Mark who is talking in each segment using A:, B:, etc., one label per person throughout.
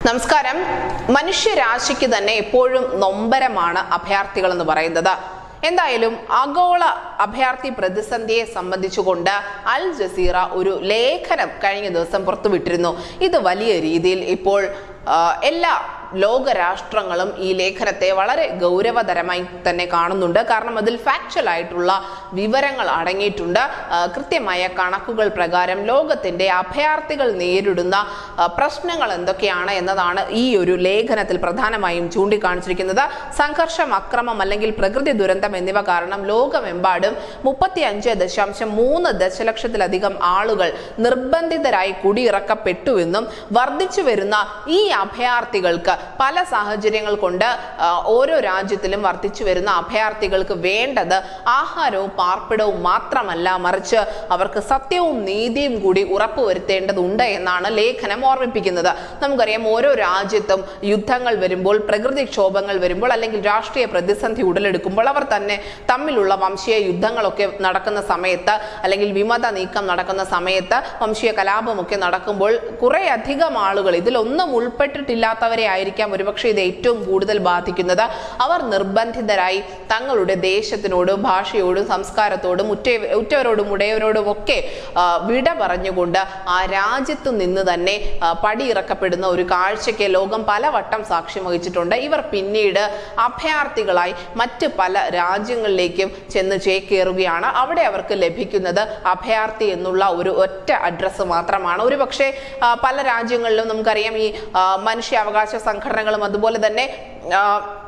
A: നമസ്കാരം മനുഷ്യരാശിക്ക് തന്നെ എപ്പോഴും നൊമ്പരമാണ് അഭയാർത്ഥികൾ എന്ന് പറയുന്നത് എന്തായാലും ആഗോള അഭയാർത്ഥി പ്രതിസന്ധിയെ സംബന്ധിച്ചുകൊണ്ട് അൽ ജസീറ ഒരു ലേഖനം കഴിഞ്ഞ ദിവസം പുറത്തുവിട്ടിരുന്നു ഇത് വലിയ രീതിയിൽ ഇപ്പോൾ ആ, എല്ലാ ലോകരാഷ്ട്രങ്ങളും ഈ ലേഖനത്തെ വളരെ ഗൗരവതരമായി തന്നെ കാണുന്നുണ്ട് കാരണം അതിൽ ഫാക്ച്വൽ ആയിട്ടുള്ള വിവരങ്ങൾ അടങ്ങിയിട്ടുണ്ട് ആ, കൃത്യമായ കണക്കുകൾ പ്രകാരം ലോകത്തിന്റെ അഭയാർത്ഥികൾ നേരിടുന്ന ആ, പ്രശ്നങ്ങൾ എന്തൊക്കെയാണ് എന്നതാണ് ഈ ഒരു ലേഖനത്തിൽ പ്രധാനമായും ചൂണ്ടിക്കാണിച്ചിരിക്കുന്നത് സംഘർഷം അക്രമം അല്ലെങ്കിൽ പ്രകൃതി ദുരന്തം എന്നിവ കാരണം ലോകമെമ്പാടും മുപ്പത്തി അഞ്ച് ദശാംശം മൂന്ന് ദശലക്ഷത്തിലധികം ആളുകൾ നിർബന്ധിതരായി കുടിയിറക്കപ്പെട്ടുവെന്നും വർദ്ധിച്ചു വരുന്ന ഈ അഭയാർത്ഥികൾക്ക് പല സാഹചര്യങ്ങൾ കൊണ്ട് ആ, ഓരോ രാജ്യത്തിലും വർദ്ധിച്ചു വരുന്ന അഭയാർത്ഥികൾക്ക് വേണ്ടത് ആഹാരവും പാർപ്പിടവും മാത്രമല്ല മറിച്ച് അവർക്ക് സത്യവും നീതിയും കൂടി ഉറപ്പുവരുത്തേണ്ടതുണ്ട് എന്നാണ് ലേഖനം ഓർമ്മിപ്പിക്കുന്നത് നമുക്കറിയാം ഓരോ രാജ്യത്തും യുദ്ധങ്ങൾ വരുമ്പോൾ പ്രകൃതിക്ഷോഭങ്ങൾ വരുമ്പോൾ അല്ലെങ്കിൽ രാഷ്ട്രീയ പ്രതിസന്ധി ഉടലെടുക്കുമ്പോൾ അവർ തന്നെ തമ്മിലുള്ള വംശീയ യുദ്ധങ്ങളൊക്കെ നടക്കുന്ന സമയത്ത് അല്ലെങ്കിൽ വിമത നീക്കം നടക്കുന്ന സമയത്ത് വംശീയ കലാപമൊക്കെ നടക്കുമ്പോൾ കുറെ അധികം ആളുകൾ ഇതിലൊന്നും ഉൾപ്പെട്ടിട്ടില്ലാത്തവരെ ആയിരിക്കാം ഒരുപക്ഷെ ഇത് ഏറ്റവും കൂടുതൽ ബാധിക്കുന്നത് അവർ നിർബന്ധിതരായി തങ്ങളുടെ ദേശത്തിനോടും ഭാഷയോടും സംസ്കാരത്തോടും ഉറ്റ ഉറ്റവരോടും ഉടയവരോടും ഒക്കെ ആ, വിട പറഞ്ഞുകൊണ്ട് ആ രാജ്യത്തു നിന്ന് തന്നെ ആ, പടിയിറക്കപ്പെടുന്ന ഒരു കാഴ്ചയ്ക്ക് ലോകം പലവട്ടം സാക്ഷ്യം വഹിച്ചിട്ടുണ്ട് ഇവർ പിന്നീട് അഭയാർത്ഥികളായി മറ്റ് പല രാജ്യങ്ങളിലേക്കും ചെന്ന് ചേക്കേറുകയാണ് അവിടെ അവർക്ക് ലഭിക്കുന്നത് അഭയാർത്ഥി എന്നുള്ള ഒരു ഒറ്റ അഡ്രസ്സ് മാത്രമാണ് ഒരു പക്ഷേ ആ, പല രാജ്യങ്ങളിലും നമുക്കറിയാം ഈ ആ, മനുഷ്യാവകാശ സംഘടനകളും അതുപോലെ തന്നെ ആ,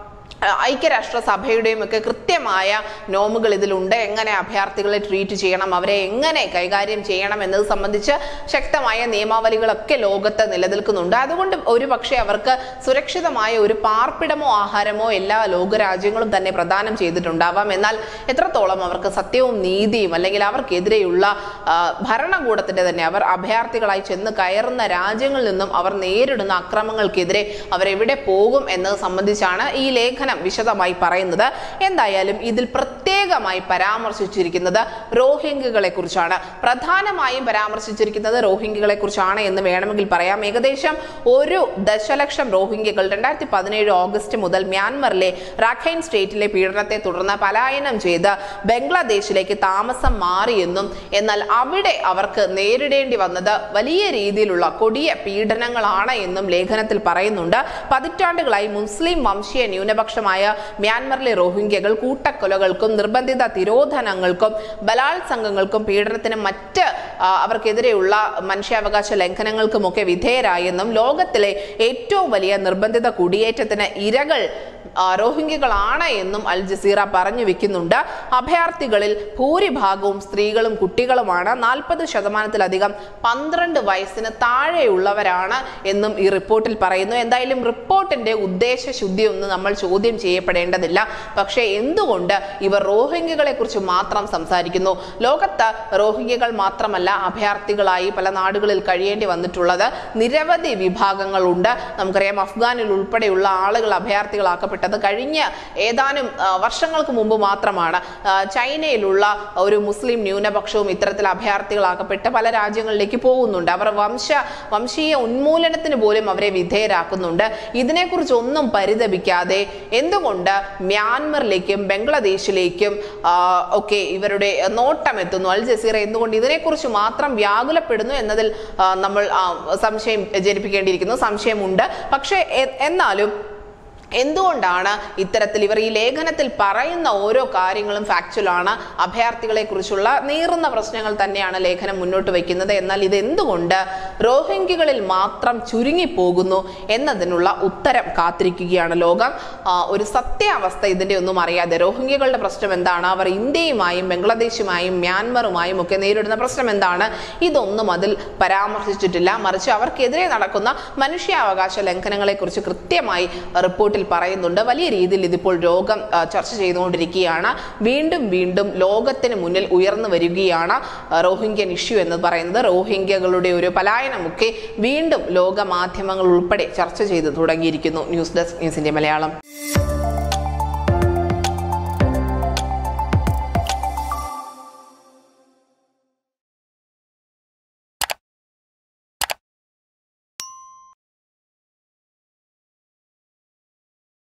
A: ഐക്യരാഷ്ട്ര സഭയുടെയും ഒക്കെ കൃത്യമായ നോമുകൾ ഇതിലുണ്ട് എങ്ങനെ അഭയാർത്ഥികളെ ട്രീറ്റ് ചെയ്യണം അവരെ എങ്ങനെ കൈകാര്യം ചെയ്യണം എന്നത് സംബന്ധിച്ച് ശക്തമായ നിയമാവലികളൊക്കെ ലോകത്ത് നിലനിൽക്കുന്നുണ്ട് അതുകൊണ്ട് ഒരു പക്ഷേ അവർക്ക് സുരക്ഷിതമായ ഒരു പാർപ്പിടമോ ആഹാരമോ എല്ലാ ലോകരാജ്യങ്ങളും തന്നെ പ്രദാനം ചെയ്തിട്ടുണ്ടാവാം എന്നാൽ എത്രത്തോളം അവർക്ക് സത്യവും നീതിയും അല്ലെങ്കിൽ അവർക്കെതിരെയുള്ള ആ, ഭരണകൂടത്തിന്റെ തന്നെ അവർ അഭയാർത്ഥികളായി ചെന്ന് കയറുന്ന രാജ്യങ്ങളിൽ നിന്നും അവർ നേരിടുന്ന അക്രമങ്ങൾക്കെതിരെ അവരെവിടെ പോകും എന്നത് സംബന്ധിച്ചാണ് ഈ ലേഖനം വിശദമായി പറയുന്നത് എന്തായാലും ഇതിൽ പ്രത്യേകമായി പരാമർശിച്ചിരിക്കുന്നത് റോഹിംഗ്യകളെ കുറിച്ചാണ് പ്രധാനമായും പരാമർശിച്ചിരിക്കുന്നത് റോഹിംഗ്യകളെ കുറിച്ചാണ് എന്ന് വേണമെങ്കിൽ പറയാം ഏകദേശം ഒരു ദശലക്ഷം റോഹിംഗ്യകൾ രണ്ടായിരത്തി പതിനേഴ് ഓഗസ്റ്റ് മുതൽ മ്യാൻമറിലെ റാഖൈൻ സ്റ്റേറ്റിലെ പീഡനത്തെ തുടർന്ന് പലായനം ചെയ്ത് ബംഗ്ലാദേശിലേക്ക് താമസം മാറിയെന്നും എന്നാൽ അവിടെ അവർക്ക് നേരിടേണ്ടി വന്നത് വലിയ രീതിയിലുള്ള കൊടിയ പീഡനങ്ങളാണ് എന്നും ലേഖനത്തിൽ പറയുന്നുണ്ട് പതിറ്റാണ്ടുകളായി മുസ്ലിം വംശീയ ന്യൂനപക്ഷമായ മ്യാൻമറിലെ റോഹിംഗ്യകൾ കൂട്ടക്കൊലകൾക്കും നിർബന്ധിത തിരോധനങ്ങൾക്കും ബലാത്സംഗങ്ങൾക്കും പീഡനത്തിനും മറ്റ് ആ, അവർക്കെതിരെയുള്ള മനുഷ്യാവകാശ ലംഘനങ്ങൾക്കുമൊക്കെ വിധേയരായെന്നും ലോകത്തിലെ ഏറ്റവും വലിയ നിർബന്ധിത കുടിയേറ്റത്തിന് ഇരകൾ ആ, റോഹിംഗ്യകളാണ് എന്നും അൽ ജസീറ പറഞ്ഞു വെക്കുന്നുണ്ട് അഭയാർത്ഥികളിൽ ഭൂരിഭാഗവും സ്ത്രീകളും കുട്ടികളുമാണ് നാൽപ്പത് ശതമാനത്തിലധികം പന്ത്രണ്ട് വയസ്സിന് താഴെയുള്ളവരാണ് എന്നും ഈ റിപ്പോർട്ടിൽ പറയുന്നു എന്തായാലും റിപ്പോർട്ടിന്റെ ഉദ്ദേശ ശുദ്ധി ഒന്നും നമ്മൾ ചോദ്യം ചെയ്യപ്പെടേണ്ടതില്ല പക്ഷേ എന്തുകൊണ്ട് ഇവർ റോഹിംഗ്യകളെ കുറിച്ച് മാത്രം സംസാരിക്കുന്നു ലോകത്ത് റോഹിംഗ്യകൾ മാത്രമല്ല അഭയാർത്ഥികളായി പല നാടുകളിൽ കഴിയേണ്ടി വന്നിട്ടുള്ളത് നിരവധി വിഭാഗങ്ങളുണ്ട് നമുക്കറിയാം അഫ്ഗാനിൽ ഉൾപ്പെടെയുള്ള ആളുകൾ അഭയാർത്ഥികളാക്കപ്പെട്ടത് കഴിഞ്ഞ ഏതാനും ആ, വർഷങ്ങൾക്ക് മുമ്പ് മാത്രമാണ് ആ, ചൈനയിലുള്ള ഒരു മുസ്ലിം ന്യൂനപക്ഷവും ഇത്തരത്തിൽ അഭയാർത്ഥികളാക്കപ്പെട്ട് പല രാജ്യങ്ങളിലേക്ക് പോകുന്നുണ്ട് അവർ വംശ വംശീയ ഉന്മൂലനത്തിന് പോലും അവരെ വിധേയരാക്കുന്നുണ്ട് ഇതിനെക്കുറിച്ച് ഒന്നും പരിതപിക്കാതെ എന്തുകൊണ്ട് മ്യാൻമറിലേക്കും ബംഗ്ലാദേശിലേക്കും ആ, ഒക്കെ ഇവരുടെ നോട്ടം എത്തുന്നു അൽ ജസീറ എന്തുകൊണ്ട് ഇതിനെക്കുറിച്ച് മാത്രം വ്യാകുലപ്പെടുന്നു എന്നതിൽ ആ, നമ്മൾ ആ, സംശയം ജനിപ്പിക്കേണ്ടിയിരിക്കുന്നു സംശയമുണ്ട് പക്ഷേ എ- എന്നാലും എന്തുകൊണ്ടാണ് ഇത്തരത്തിൽ ഇവർ ഈ ലേഖനത്തിൽ പറയുന്ന ഓരോ കാര്യങ്ങളും ഫാക്ച്വൽ ആണ് അഭയാർത്ഥികളെ കുറിച്ചുള്ള നീറുന്ന പ്രശ്നങ്ങൾ തന്നെയാണ് ലേഖനം മുന്നോട്ട് വയ്ക്കുന്നത് എന്നാൽ ഇത് എന്തുകൊണ്ട് റോഹിംഗ്യകളിൽ മാത്രം ചുരുങ്ങിപ്പോകുന്നു എന്നതിനുള്ള ഉത്തരം കാത്തിരിക്കുകയാണ് ലോകം ആ, ഒരു സത്യാവസ്ഥ ഇതിന്റെ ഒന്നും അറിയാതെ റോഹിംഗ്യകളുടെ പ്രശ്നം എന്താണ് അവർ ഇന്ത്യയുമായും ബംഗ്ലാദേശുമായും മ്യാൻമറുമായും ഒക്കെ നേരിടുന്ന പ്രശ്നം എന്താണ് ഇതൊന്നും അതിൽ പരാമർശിച്ചിട്ടില്ല മറിച്ച് അവർക്കെതിരെ നടക്കുന്ന മനുഷ്യാവകാശ ലംഘനങ്ങളെ കുറിച്ച് കൃത്യമായി റിപ്പോർട്ടിൽ പറയുന്നുണ്ട് വലിയ രീതിയിൽ ഇതിപ്പോൾ രോഗം ആ, ചർച്ച ചെയ്തുകൊണ്ടിരിക്കുകയാണ് വീണ്ടും വീണ്ടും ലോകത്തിന് മുന്നിൽ ഉയർന്നു വരികയാണ് ആ, റോഹിംഗ്യൻ ഇഷ്യൂ എന്ന് പറയുന്നത് റോഹിംഗ്യകളുടെ ഒരു പലായനമൊക്കെ വീണ്ടും ലോക മാധ്യമങ്ങൾ ഉൾപ്പെടെ ചർച്ച ചെയ്ത് തുടങ്ങിയിരിക്കുന്നു ന്യൂസ് ഡെസ്ക് ന്യൂസിന്റെ മലയാളം